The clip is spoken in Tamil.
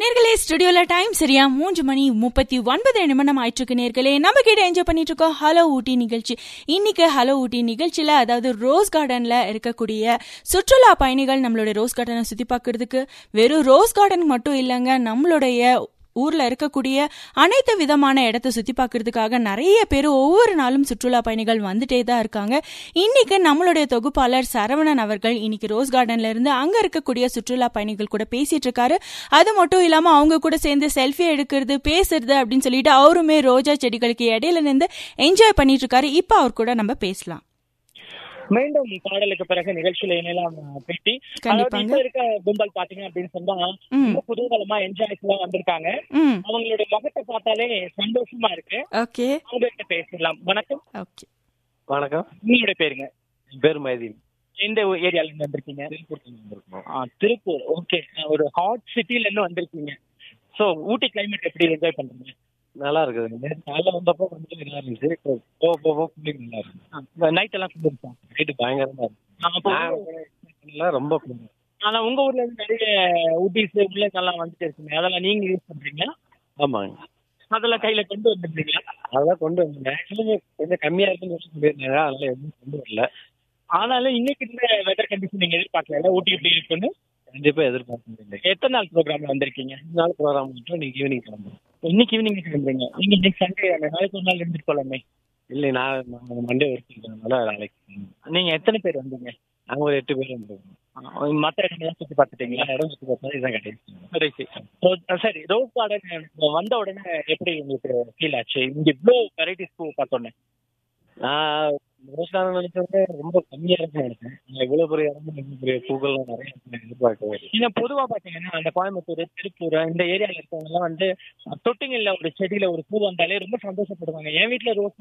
நேர்களே ஸ்டுடியோல டைம் சரியா மூன்று மணி முப்பத்தி ஒன்பது நிமிடம் ஆயிட்டு இருக்கு நேர்களே நம்ம கிட்ட என்ஜாய் பண்ணிட்டு இருக்கோம் ஹலோ ஊட்டி நிகழ்ச்சி இன்னைக்கு ஹலோ ஊட்டி நிகழ்ச்சியில அதாவது ரோஸ் கார்டன்ல இருக்கக்கூடிய சுற்றுலா பயணிகள் நம்மளுடைய ரோஸ் கார்டனை சுத்தி பார்க்கிறதுக்கு வெறும் ரோஸ் கார்டன் மட்டும் இல்லைங்க நம்மளுடைய ஊர்ல இருக்கக்கூடிய அனைத்து விதமான இடத்த சுத்தி பார்க்கறதுக்காக நிறைய பேர் ஒவ்வொரு நாளும் சுற்றுலா பயணிகள் வந்துட்டே தான் இருக்காங்க இன்னைக்கு நம்மளுடைய தொகுப்பாளர் சரவணன் அவர்கள் இன்னைக்கு ரோஸ் கார்டன்ல இருந்து அங்க இருக்கக்கூடிய சுற்றுலா பயணிகள் கூட பேசிட்டு இருக்காரு அது மட்டும் இல்லாம அவங்க கூட சேர்ந்து செல்ஃபி எடுக்கிறது பேசுறது அப்படின்னு சொல்லிட்டு அவருமே ரோஜா செடிகளுக்கு இடையில நின்று என்ஜாய் பண்ணிட்டு இருக்காரு இப்ப அவர் கூட நம்ம பேசலாம் மீண்டும் பாடலுக்கு பிறகு நிகழ்ச்சியில இணையலாம் பேட்டி அதாவது கண்டிப்பாங்க. இப்ப இருக்க கும்பல் பாத்தீங்க அப்படின்னு சொன்னா ம் ரொம்ப குதூகலமா என்ஜாய்ஸ்லாம் வந்திருக்காங்க ம் அவங்களுடைய முகத்தை பார்த்தாலே சந்தோஷமா இருக்கு ஓகே அவங்க கிட்ட பேசிடலாம் வணக்கம் ஓகே வணக்கம் உங்களுடைய பேருங்க என் பேர் மைதீன் எந்த ஏரியால இருந்து வந்திருக்கீங்க திருப்பூர்ல வந்திருக்கோம் ஆ, திருப்பூர் ஓகே ஒரு ஹாட் சிட்டில இருந்து வந்திருக்கீங்க சோ ஊட்டி கிளைமேட் எப்படி என்ஜாய் பண்றீங்க நல்லா இருக்குது நேத்து காலைல வந்தப்போ கொஞ்சம் இதா இருந்துச்சு இப்போ போக போக கூலிங் நல்லா இருக்கு நைட் எல்லாம் குளிர்ச்சோம் நைட்டு பயங்கரமா இருக்கு நல்லா ரொம்ப குளிர் ஆனா உங்க ஊர்ல இருந்து நிறைய ஊட்டிஸ் உள்ளங்கள்லாம் வந்துட்டு இருக்குங்க அதெல்லாம் நீங்க யூஸ் பண்றீங்களா ஆமாங்க அதெல்லாம் கையில கொண்டு வந்துருக்கீங்களா அதெல்லாம் கொண்டு வந்தேன் ஆக்சுவலி கொஞ்சம் கம்மியா இருக்குன்னு சொல்லி சொல்லியிருந்தாங்க அதனால எதுவும் கொண்டு வரல ஆனாலும் இன்னைக்கு இந்த வெதர் கண்டிஷன் நீங்க எதிர்பார்க்கல ஊட்டி எப்படி இருக்குன்னு கண்டிப்பா எதிர்பார்க்க முடியல எத்தனை நாள் ப்ரோக்ராம்ல வந்திருக்கீங்க ரெண்டு நாள் ப்ரோக்ராம் மட்டும் இன்னைக்கு ஈவினிங் கிளம்புறோம் இன்னைக்கு ஈவினிங் கிளம்புறீங்க நீங்க இன்னைக்கு சண்டே நாளைக்கு ஒரு நாள் இருந்துட்டு போலாமே இல்லை நான் நான் மண்டே ஒர்க் இருக்கனால நாளைக்கு கிளம்புறேன். நீங்க எத்தனை பேர் வந்தீங்க நாங்க ஒரு எட்டு பேர் வந்துருக்கோம் மற்ற இடங்கள்லாம் சுத்தி பார்த்துட்டீங்களா எல்லா இடம் சுற்றி பார்த்தா இதான் கிடையாது சரி ரோ- சரி ரோஸ் கார்டன் வந்த உடனே எப்படி உங்களுக்கு ஃபீல் ஆச்சு இங்க இவ்வளோ வெரைட்டிஸ் பூ பார்த்தோன்னே நான் ரோஸ்காரன் நினைச்சது ரொம்ப கம்மியா இருக்குன்னு நினைச்சேன் நான் இவ்வளவு பெரிய இடம் இவ்வளவு பெரிய பூக்கள்லாம் நிறைய இருக்குன்னு எதிர்பார்க்கவே இல்லை. இன்னும் பொதுவா பாத்தீங்கன்னா அந்த கோயம்புத்தூர் திருப்பூர் இந்த ஏரியால இருக்கவங்க எல்லாம் வந்து தொட்டிங்கல்ல ஒரு செடியில ஒரு பூ வந்தாலே ரொம்ப சந்தோஷப்படுவாங்க என் வீட்டுல ரோஸ்